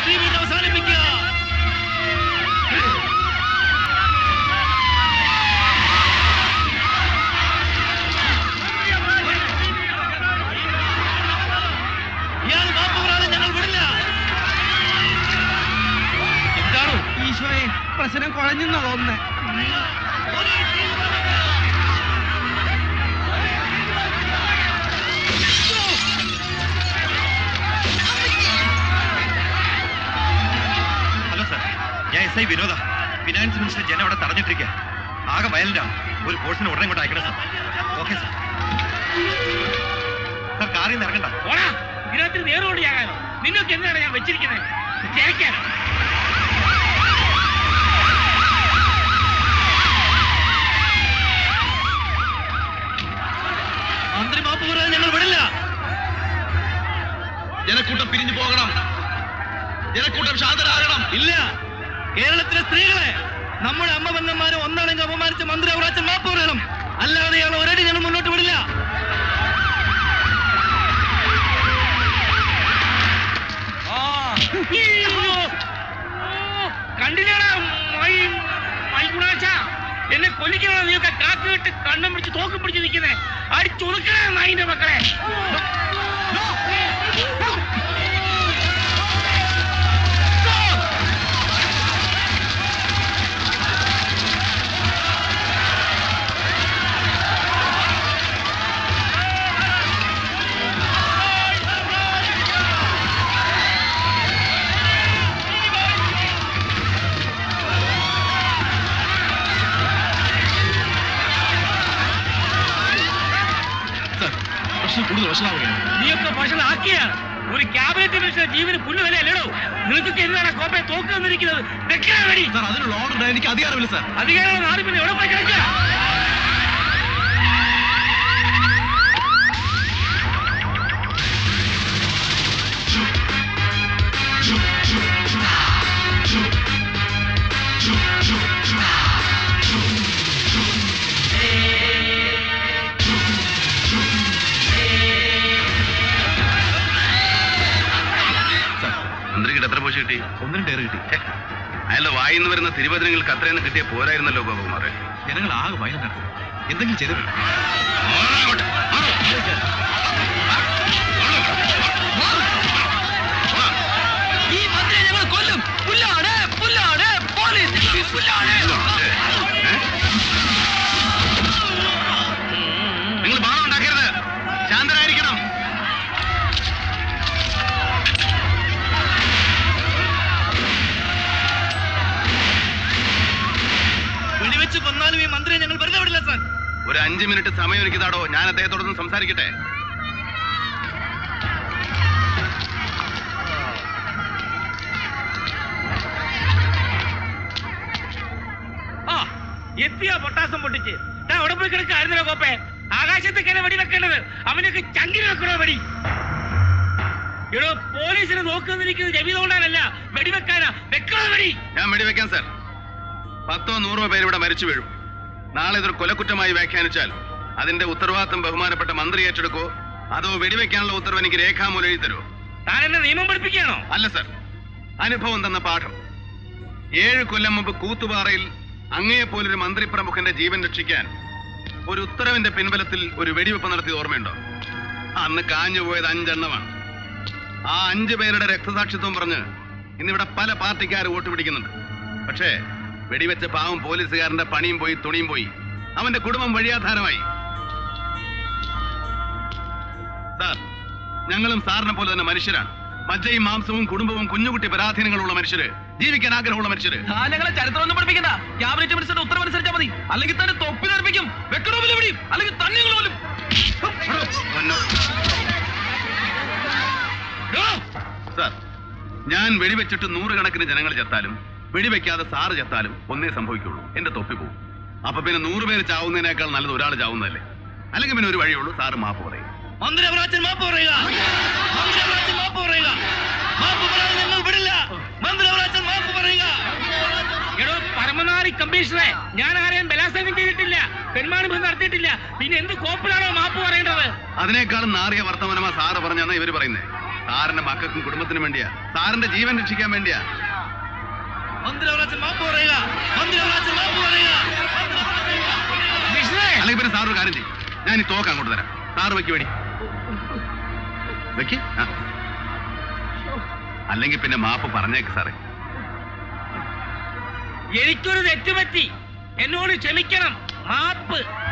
Treatment അവസാനിപ്പിക്കുക ഇയാൾ മാപ്പ് പറയാതെ ഞങ്ങൾ വിടില്ല എന്താണ് ഈശോയെ പ്രശ്നം കുഴഞ്ഞെന്നാ തോന്നുന്നേ ഹലോ സാർ ഞാൻ S I Vinoda finance minister ജനം അവിടെ തടഞ്ഞിട്ടിരിക്കുക ആകെ വയലന്റാണ് ഒരു ഫോഴ്സിന് ഉടനെ ഇങ്ങോട്ട് അയക്കണം സാർ ഓക്കെ സാർ സാർ കാറിൽ നിന്ന് ഇറങ്ങണ്ട ഓടാ ഇതിനകത്ത് നേരോടിയാകാനോ നിങ്ങൾക്ക് എന്താണ് ഞാൻ വെച്ചിരിക്കുന്നത് ജയിക്കാനോ മന്ത്രി മാപ്പ് പറയാൻ ഞങ്ങൾ വിടില്ല ജനക്കൂട്ടം പിരിഞ്ഞു പോകണം ജനക്കൂട്ടം ശാന്തരാകണം ഇല്ല കേരളത്തിലെ സ്ത്രീകളെ നമ്മുടെ അമ്മ ബന്ധന്മാരെ ഒന്നാണെങ്കിൽ അപമാനിച്ച് മന്ത്രി അവറാച്ചൻ മാപ്പ് പറയണം അല്ലാതെ ഇയാൾ ഒരടി ഞങ്ങൾ മുന്നോട്ട് വിടില്ല അയ്യോ! ഓ, കണ്ടില്ലേടാ മൈ മൈ ഗുണാച്ച എന്നെ കൊല്ലിക്കണോ നീയൊക്കെ കാക്ക് കെട്ട് കണ്ണം പിടിച്ച് തോക്കും പിടിച്ച് നിൽക്കുന്നേ അടിച്ചൊതുക്കണേ നായിന്റെ മക്കളെ പ്രശ്നം കൂടുതൽ വഷളാവുകയാണ് നീയൊക്കെ ഭക്ഷണമാക്കിയാണ് ഒരു ക്യാബിനറ്റ് മിനിസ്റ്റർ ജീവന് പുല്ല് വില അല്ലടോ നിനക്കൊക്കെ എന്താണ് കോപ്പയെ തോക്ക് തന്നിരിക്കുന്നത് വെക്കണ വേടി സാർ അതിനുള്ള ഓർഡർ എനിക്ക് അധികാരമില്ല സാർ അധികാരമുള്ള നാട് പിന്നെ എവിടെ പോയി കിടക്കുക മന്ത്രിക്ക് എത്ര പോഷ കിട്ടി ഒന്നിനും ടയർ കിട്ടി അയാളുടെ വായിന്ന് വരുന്ന തിരുവചനങ്ങൾക്ക് അത്രയൊന്നും കിട്ടിയ പോരായിരുന്നല്ലോ ഗോപകുമാറെ ജനങ്ങൾ ആകെ വയലന്റ് എന്തെങ്കിലും ചെയ്തു ഈ മന്ത്രിയെ ഞങ്ങൾ കൊല്ലും പുല്ലാണ് പുല്ലാണ് പോലീസ് പുല്ലാണ് നിങ്ങൾ ബാധ ഉണ്ടാക്കരുത് ശാന്തരായിരിക്കണം വെടിവെച്ച് കൊന്നാലും ഈ മന്ത്രിയെ ഞങ്ങൾ വെറുതെ വിടില്ല സാർ ഒരു അഞ്ച് മിനിറ്റ് സമയം എനിക്ക് താടോ ഞാൻ അദ്ദേഹത്തോടൊന്ന് സംസാരിക്കട്ടെ ആ എത്തിയാ പൊട്ടാസം പൊട്ടിച്ച് ദാ അവിടെ പോയി കിടക്കായിരുന്നല്ലോ കോപ്പെ ആകാശത്തേക്കല്ലേ വെടി വെക്കേണ്ടത് അവനൊക്കെ ചങ്കിന് വെക്കണോ വെടി എടോ പോലീസിനെ നോക്കുന്നിരിക്കുന്നത് ജമീതുകൊണ്ടാണല്ല വെടിവെക്കാനാ വെക്കണോ വെടി ഞാൻ വെടിവെക്കാം സാർ പത്തോ നൂറോ പേര് ഇവിടെ മരിച്ചു വീഴും നാളെ ഇതൊരു കൊലക്കുറ്റമായി വ്യാഖ്യാനിച്ചാൽ അതിന്റെ ഉത്തരവാദിത്തം ബഹുമാനപ്പെട്ട മന്ത്രി ഏറ്റെടുക്കോ അതോ വെടിവെക്കാനുള്ള ഉത്തരവ് എനിക്ക് രേഖാമൂലം എഴുതി തരുമോ താൻ എന്നെ നിയമം പഠിപ്പിക്കുകയാണോ അല്ല സർ അനുഭവം തന്ന പാഠം ഏഴ് കൊല്ലം മുമ്പ് കൂത്തുപാറയിൽ അങ്ങയെപ്പോലൊരു മന്ത്രി പ്രമുഖന്റെ ജീവൻ രക്ഷിക്കാൻ ഒരു ഉത്തരവിന്റെ പിൻബലത്തിൽ ഒരു വെടിവെപ്പ് നടത്തിയത് ഓർമ്മയുണ്ടോ അന്ന് കാഞ്ഞു പോയത് അഞ്ചെണ്ണമാണ് ആ അഞ്ചു പേരുടെ രക്തസാക്ഷിത്വം പറഞ്ഞ് ഇന്നിവിടെ പല പാർട്ടിക്കാർ വോട്ട് പിടിക്കുന്നുണ്ട് പക്ഷേ വെടിവെച്ച പാവം പോലീസുകാരന്റെ പണിയും പോയി തുണിയും പോയി അവന്റെ കുടുംബം വഴിയാധാരമായി സാർ ഞങ്ങളും സാറിനെ പോലെ തന്നെ മനുഷ്യരാണ് മജ്ജയും മാംസവും കുടുംബവും കുഞ്ഞുകുട്ടി പരാധീനങ്ങളുള്ള മനുഷ്യര് ജീവിക്കാൻ ആഗ്രഹമുള്ള മനുഷ്യര് ആ ഞങ്ങളെ ചരിത്രം ഒന്നും പഠിപ്പിക്കണ്ട ക്യാബിനറ്റ് മിനിസ്റ്ററുടെ ഉത്തരവനുസരിച്ചാൽ മതി അല്ലെങ്കിൽ തന്നെ തൊപ്പി തെറിപ്പിക്കും വെക്കണോ വില പിടിയും അല്ലെങ്കിൽ തന്നെ ഞങ്ങൾ കൊല്ലും പൊന്നോ. സാർ ഞാൻ വെടിവെച്ചിട്ട് നൂറുകണക്കിന് ജനങ്ങൾ ചത്താലും വെടിവെക്കാതെ സാറ് ചത്താലും ഒന്നേ സംഭവിക്കുള്ളൂ എന്റെ തൊപ്പി പോകും അപ്പൊ പിന്നെ നൂറ് പേര് ചാവുന്നതിനേക്കാൾ നല്ലത് ഒരാൾ ചാവുന്നതല്ലേ അല്ലെങ്കിൽ പിന്നെ ഒരു വഴിയുള്ളൂ സാറ് മാപ്പ് പറയും മന്ത്രി അവറാച്ചൻ മാപ്പ് പറയുക മന്ത്രി അവറാച്ചൻ മാപ്പ് പറയുക മാപ്പ് പറയാൻ ഞങ്ങൾ വിടില്ല മന്ത്രി അവറാച്ചൻ മാപ്പ് പറയുക എടോ പരമനാരി കമ്മീഷണറെ ഞാൻ ആരെയും ബലാത്സംഗം ചെയ്തിട്ടില്ല പെൺമാണിഭം നടത്തിയിട്ടില്ല പിന്നെ എന്ത് കോപ്പിലാണോ മാപ്പ് പറയേണ്ടത് അതിനേക്കാളും നാറിയ വർത്തമാനമാ സാറ് പറഞ്ഞാണ് ഇവര് പറയുന്നത് സാറിന്റെ മക്കൾക്കും കുടുംബത്തിനും വേണ്ടിയാ സാറിന്റെ ജീവൻ രക്ഷിക്കാൻ വേണ്ടിയാ മന്ത്രി അവറാച്ചൻ മാപ്പ് പറയുക മന്ത്രി അവറാച്ചൻ മാപ്പ് പറയുക കൃഷ്ണേ അല്ലെങ്കിൽ പിന്നെ സാർ ഒരു കാര്യം ചെയ്യും ഞാൻ ഈ തോക്ക് അങ്ങോട്ട് തരാം സാറ് വെക്ക് വേടി വെക്ക് ആ. അല്ലെങ്കിൽ പിന്നെ മാപ്പ് പറഞ്ഞേക്ക് സാറേ എനിക്കൊരു തെറ്റ് പറ്റി എന്നോട് ക്ഷമിക്കണം മാപ്പ്